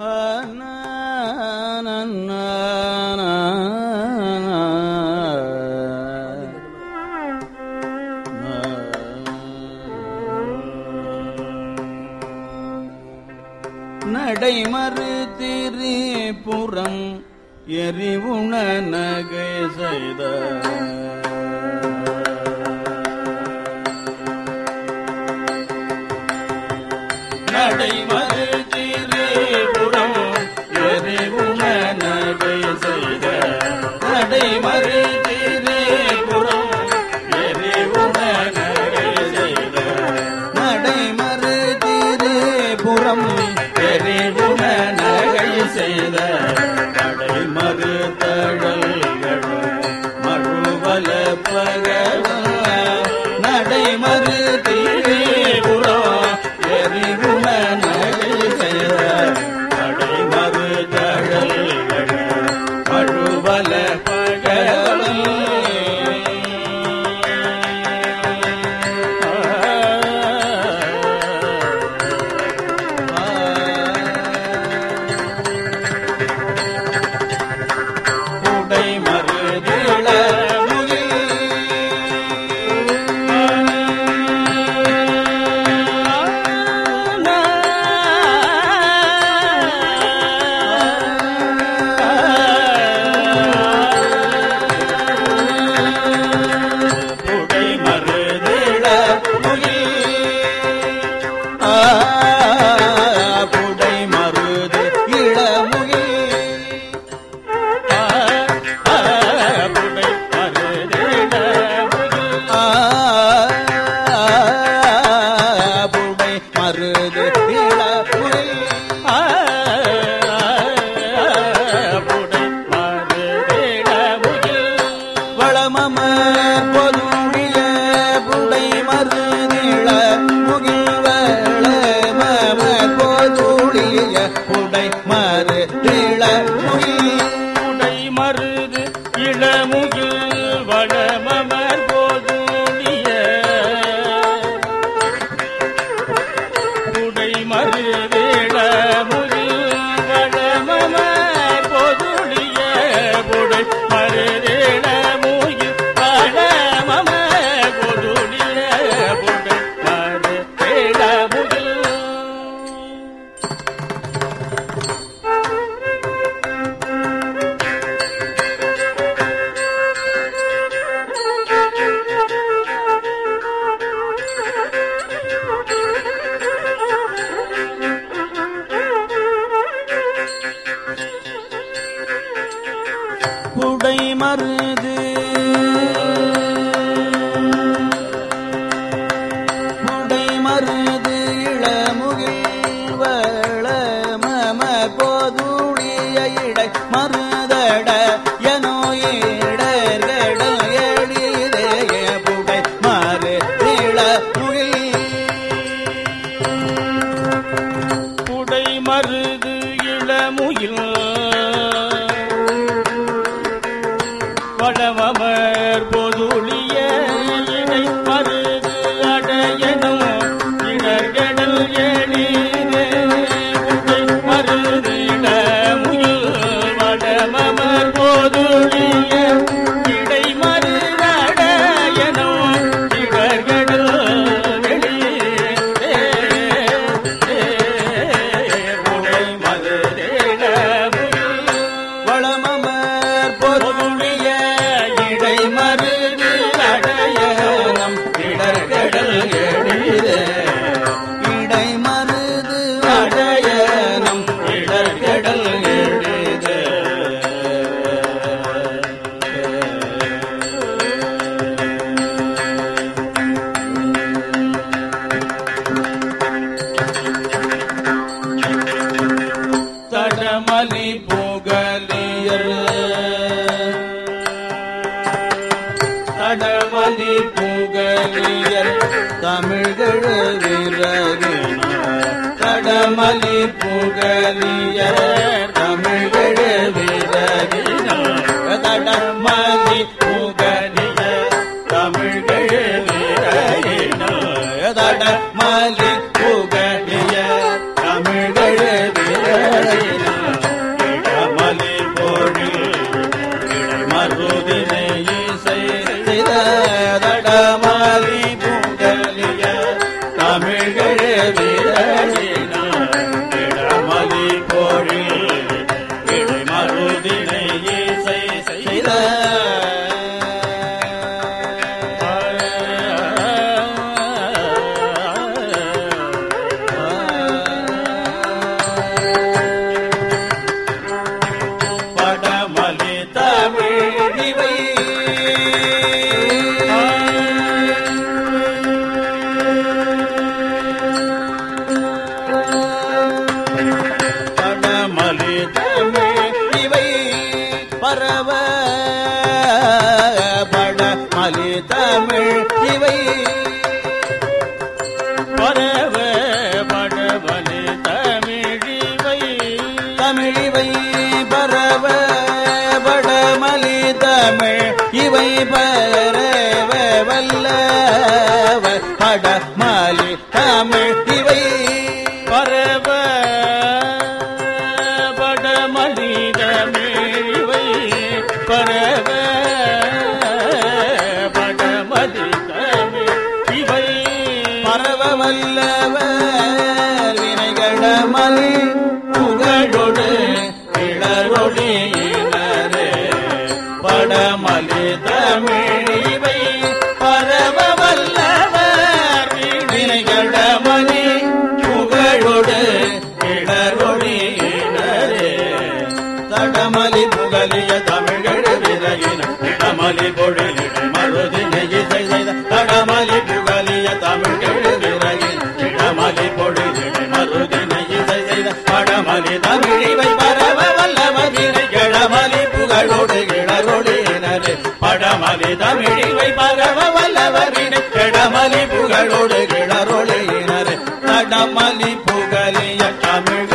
நடைமறு திரிபுறம் எரிவுண நகை செய்த நடைமறு திரிபுரம் எரிவுண நகை செய்த நடைமறு திரிபுரம் எரிவுண நகை செய்த நடைமறு திரிபுரம் எரிவுண நகை செய்த நடைமறு தழல்கள் மழுவல பகவ நடைமறு திரிபுரம் எரிவுண நகை செய்த நடைமறு தழல்கள் மழுவல உடை மருதிள உடை மருதிள புடை மருது இளமுகில் புடை மருது இளமுகில் வளமமர் பொதுழிய புடை மருதிள முகில் வளமமர் பொதுழிய புடை மருதிள முகில் உடை மருது இளமுகில் வளமமர் போதுளிய உடை மருது இளமுகில் வளமமர் போதுளிய உடை மருது இளமுகில் வளமமர் போதுளிய உடை மருது இளமுகில் புடை மருது புடை மருது இளமுகில் வளமம போதுழிய இடை மருதட எனோ இடர்கள் எளிதே புடை மரு இளமுகில் புடை மருது இளமுயில் பழமமர் பொதுளிய இணை மருது அடையனும் இடர்கடல் எளிதே புடை மருது இளமுயில் வடமமர் பொதுளிய இடை மருதடையனும் இடர்கடல் எளிதே புடை மருதேட வளமமர் பொருளிய இடை மருது அடையனம் இடர்கடல் எழித இடை மருது அடையனம் இடர்கடல் எழித தடமலி புகலியர் தடமலி புகலியர் தமிழ்கள் விரகின தடமலி புகலியர் தமிழ்கள் விரகின தடமலி புகலியர் தமிழ்கள் விரகின தடமலி புகலியர் தமிழ்கள் விரகின தமிழிவை பரவ வல்லவரினை கடமலி புகழோடு கிளறொழியினர் நடமலி புகழிய தமிழ்